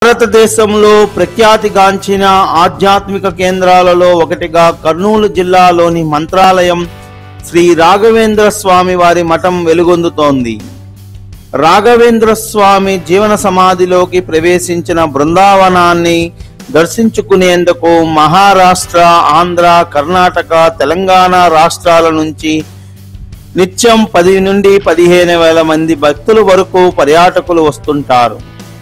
భారతదేశంలో ప్రఖ్యాతిగాంచిన ఆధ్యాత్మిక కేంద్రాలలో ఒకటిగా కర్నూలు జిల్లాలోని మంత్రాలయం శ్రీ రాఘవేంద్ర స్వామి వారి మఠం వెలుగొందుతోంది రాఘవేంద్ర స్వామి జీవన సమాధిలోకి ప్రవేశించిన బృందావనాన్ని దర్శించుకునేందుకు మహారాష్ట్ర ఆంధ్ర కర్ణాటక తెలంగాణ రాష్ట్రాల నుంచి నిత్యం పది నుండి పదిహేను వేల మంది భక్తుల వరకు పర్యాటకులు వస్తుంటారు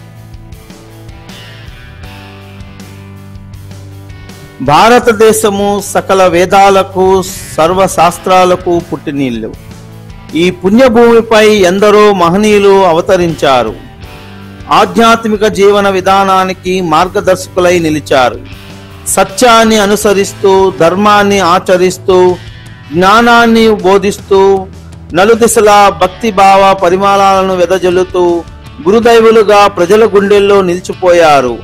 భారతదేశము సకల వేదాలకు సర్వశాస్త్రాలకు పుట్టినీళ్ళు ఈ పుణ్యభూమిపై ఎందరో మహనీయులు అవతరించారు ఆధ్యాత్మిక జీవన విధానానికి మార్గదర్శకులై నిలిచారు సత్యాన్ని అనుసరిస్తూ ధర్మాన్ని ఆచరిస్తూ జ్ఞానాన్ని బోధిస్తూ నలుదిశలా భక్తి భావ పరిమాణాలను వెదజల్లుతూ గురుదైవులుగా ప్రజల గుండెల్లో నిలిచిపోయారు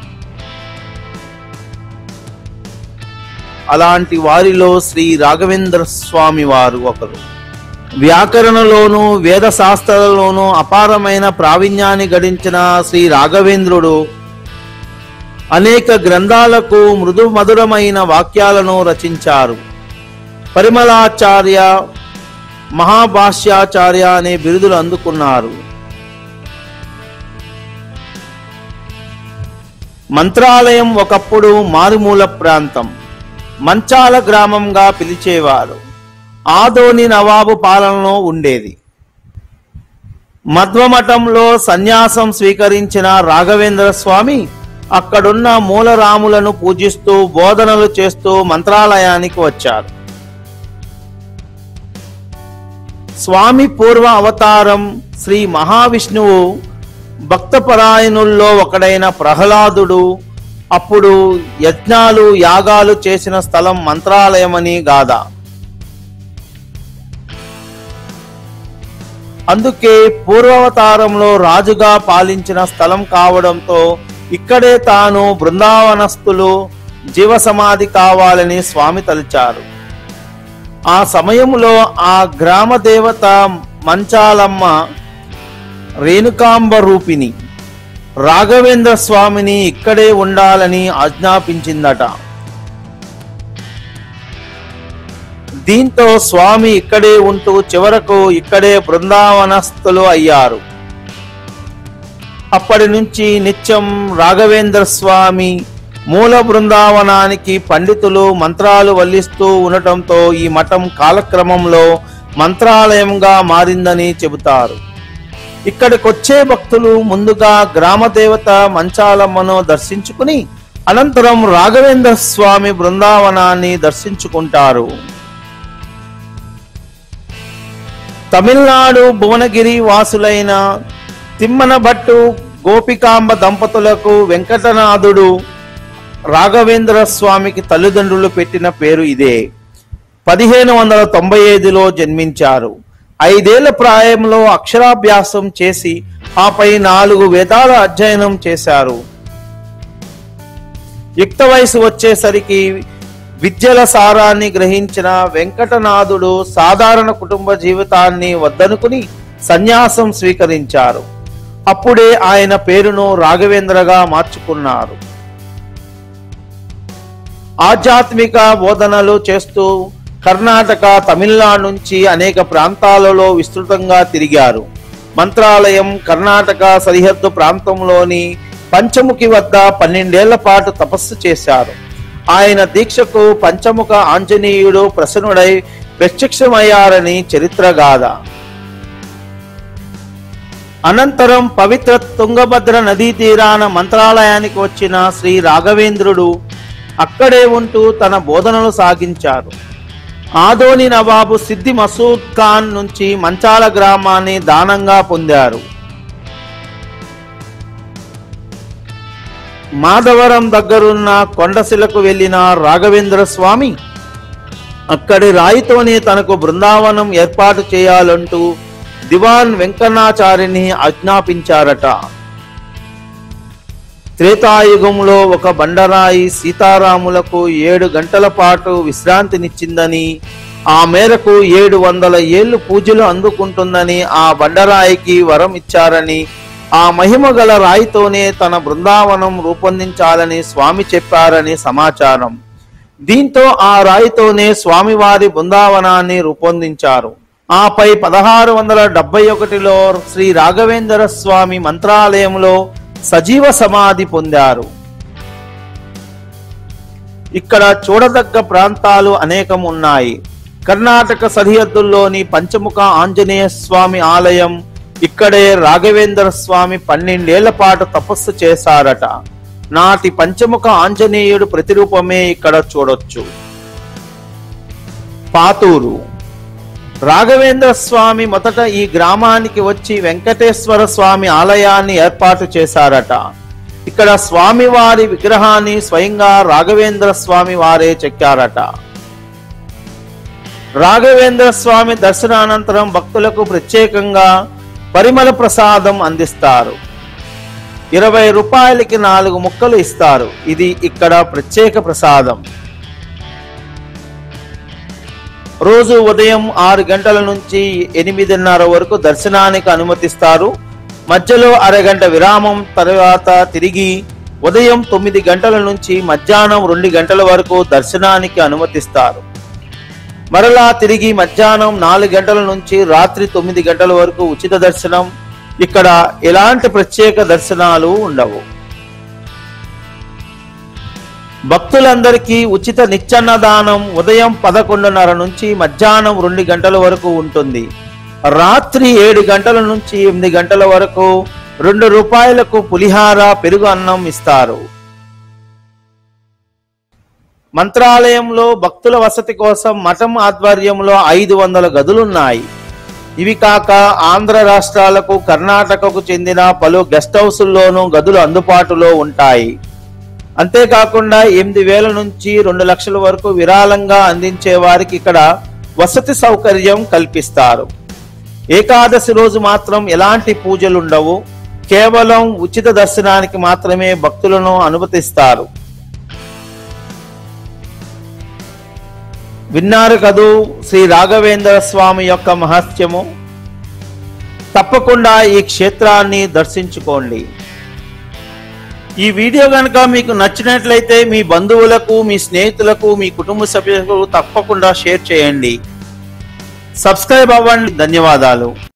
అలాంటి వారిలో శ్రీ రాఘవేంద్ర స్వామి వారు ఒకరు వ్యాకరణలోను వేద శాస్త్రాలలోనూ అపారమైన ప్రావీణ్యాన్ని గడించిన శ్రీ రాఘవేంద్రుడు అనేక గ్రంథాలకు మృదు మధురమైన వాక్యాలను రచించారు పరిమళాచార్య మహాభాష్యాచార్య అనే బిరుదులు అందుకున్నారు మంత్రాలయం ఒకప్పుడు మారుమూల ప్రాంతం మంచాల గ్రామంగా పిలిచేవారు ఆదోని నవాబు పాలనలో ఉండేది మధ్వమఠంలో సన్యాసం స్వీకరించిన రాఘవేంద్ర స్వామి అక్కడున్న మూలరాములను పూజిస్తూ బోధనలు చేస్తూ మంత్రాలయానికి వచ్చారు స్వామి పూర్వ అవతారం శ్రీ మహావిష్ణువు భక్తపరాయణుల్లో ఒకడైన ప్రహ్లాదుడు అప్పుడు యజ్ఞాలు యాగాలు చేసిన స్థలం మంత్రాలయమని గాథ అందుకే పూర్వావతారంలో రాజుగా పాలించిన స్థలం కావడంతో ఇక్కడే తాను బృందావనస్తులు జీవ సమాధి కావాలని స్వామి తలిచారు ఆ సమయంలో ఆ గ్రామ దేవత మంచాలమ్మ రేణుకాంబ రూపిణి రాఘవేంద్ర స్వామిని ఇక్కడే ఉండాలని ఆజ్ఞాపించిందట దీంతో స్వామి ఇక్కడే ఉంటూ చివరకు ఇక్కడే బృందావనస్తులు అయ్యారు అప్పటి నుంచి నిత్యం రాఘవేంద్ర స్వామి మూల బృందావనానికి పండితులు మంత్రాలు వల్లిస్తూ ఉండటంతో ఈ మఠం కాలక్రమంలో మంత్రాలయంగా మారిందని చెబుతారు ఇక్కడికొచ్చే భక్తులు ముందుగా గ్రామ దేవత మంచాలమ్మను దర్శించుకుని అనంతరం రాఘవేంద్ర స్వామి బృందావనాన్ని దర్శించుకుంటారు తమిళనాడు భువనగిరి వాసులైన తిమ్మన భట్టు గోపికాంబ దంపతులకు వెంకటనాథుడు రాఘవేంద్ర స్వామికి తల్లిదండ్రులు పెట్టిన పేరు ఇదే పదిహేను వందల తొంభై ఐదులో జన్మించారు ఐదేళ్ల ప్రాయంలో అక్షరాభ్యాసం చేసి ఆపై నాలుగు వేదాల అధ్యయనం చేశారు యుక్త వయసు వచ్చేసరికి విద్యల సారాన్ని గ్రహించిన వెంకటనాథుడు సాధారణ కుటుంబ జీవితాన్ని వద్దనుకుని సన్యాసం స్వీకరించారు అప్పుడే ఆయన పేరును రాఘవేంద్రగా మార్చుకున్నారు ఆధ్యాత్మిక బోధనలు చేస్తూ కర్ణాటక తమిళనాడు నుంచి అనేక ప్రాంతాలలో విస్తృతంగా తిరిగారు మంత్రాలయం కర్ణాటక సరిహద్దు ప్రాంతంలోని పంచముఖి వద్ద పన్నెండేళ్ల పాటు తపస్సు చేశారు ఆయన దీక్షకు పంచముఖ ఆంజనేయుడు ప్రసన్నుడై ప్రత్యక్షమయ్యారని చరిత్రగాథ అనంతరం పవిత్ర తుంగభద్ర నదీ తీరాన మంత్రాలయానికి వచ్చిన శ్రీ రాఘవేంద్రుడు అక్కడే ఉంటూ తన బోధనలు సాగించారు ఆదోని నవాబు సిద్ది మసూద్ ఖాన్ నుంచి మంచాల గ్రామాన్ని దానంగా పొందారు మాధవరం దగ్గరున్న కొండశిలకు వెళ్లిన రాఘవేంద్ర స్వామి అక్కడి రాయితోనే తనకు బృందావనం ఏర్పాటు చేయాలంటూ దివాన్ వెంకన్నాచారిని ఆజ్ఞాపించారట త్రేతాయుగంలో ఒక బండరాయి సీతారాములకు ఏడు గంటల పాటు విశ్రాంతినిచ్చిందని ఆ మేరకు ఏడు వందల ఏళ్లు పూజలు అందుకుంటుందని ఆ బండరాయికి వరం ఇచ్చారని ఆ మహిమ గల రాయితోనే తన బృందావనం రూపొందించాలని స్వామి చెప్పారని సమాచారం దీంతో ఆ రాయితోనే స్వామివారి బృందావనాన్ని రూపొందించారు ఆపై పదహారు వందల డెబ్బై ఒకటిలో శ్రీ రాఘవేంద్ర స్వామి మంత్రాలయంలో సజీవ సమాధి పొందారు ఇక్కడ చూడదగ్గ ప్రాంతాలు అనేకం ఉన్నాయి కర్ణాటక సరిహద్దుల్లోని పంచముఖ ఆంజనేయ స్వామి ఆలయం ఇక్కడే రాఘవేంద్ర స్వామి పన్నెండేళ్ల పాటు తపస్సు చేశారట నాటి పంచముఖ ఆంజనేయుడు ప్రతిరూపమే ఇక్కడ చూడొచ్చు పాతూరు రాఘవేంద్ర స్వామి మొదట ఈ గ్రామానికి వచ్చి వెంకటేశ్వర స్వామి ఆలయాన్ని ఏర్పాటు చేశారట ఇక్కడ స్వామివారి విగ్రహాన్ని స్వయంగా రాఘవేంద్ర స్వామి వారే చెక్కారట రాఘవేంద్ర స్వామి దర్శనానంతరం భక్తులకు ప్రత్యేకంగా పరిమళ ప్రసాదం అందిస్తారు ఇరవై రూపాయలకి నాలుగు ముక్కలు ఇస్తారు ఇది ఇక్కడ ప్రత్యేక ప్రసాదం రోజు ఉదయం ఆరు గంటల నుంచి ఎనిమిదిన్నర వరకు దర్శనానికి అనుమతిస్తారు మధ్యలో అరగంట విరామం తర్వాత తిరిగి ఉదయం తొమ్మిది గంటల నుంచి మధ్యాహ్నం రెండు గంటల వరకు దర్శనానికి అనుమతిస్తారు మరలా తిరిగి మధ్యాహ్నం నాలుగు గంటల నుంచి రాత్రి తొమ్మిది గంటల వరకు ఉచిత దర్శనం ఇక్కడ ఎలాంటి ప్రత్యేక దర్శనాలు ఉండవు భక్తులందరికీ ఉచిత నిత్యాన్నదానం ఉదయం పదకొండున్నర నుంచి మధ్యాహ్నం రెండు గంటల వరకు ఉంటుంది రాత్రి ఏడు గంటల నుంచి ఎనిమిది గంటల వరకు రెండు రూపాయలకు పులిహార పెరుగు అన్నం ఇస్తారు మంత్రాలయంలో భక్తుల వసతి కోసం మఠం ఆధ్వర్యంలో ఐదు వందల గదులున్నాయి ఇవి కాక ఆంధ్ర రాష్ట్రాలకు కర్ణాటకకు చెందిన పలు గెస్ట్ హౌసుల్లోనూ గదులు అందుబాటులో ఉంటాయి అంతేకాకుండా ఎనిమిది వేల నుంచి రెండు లక్షల వరకు విరాళంగా అందించే వారికి ఇక్కడ వసతి సౌకర్యం కల్పిస్తారు ఏకాదశి రోజు మాత్రం ఎలాంటి పూజలుండవు కేవలం ఉచిత దర్శనానికి మాత్రమే భక్తులను అనుమతిస్తారు విన్నారు కదూ శ్రీ రాఘవేంద్ర స్వామి యొక్క మహత్యము తప్పకుండా ఈ క్షేత్రాన్ని దర్శించుకోండి ఈ వీడియో కనుక మీకు నచ్చినట్లయితే మీ బంధువులకు మీ స్నేహితులకు మీ కుటుంబ సభ్యులకు తప్పకుండా షేర్ చేయండి సబ్స్క్రైబ్ అవ్వండి ధన్యవాదాలు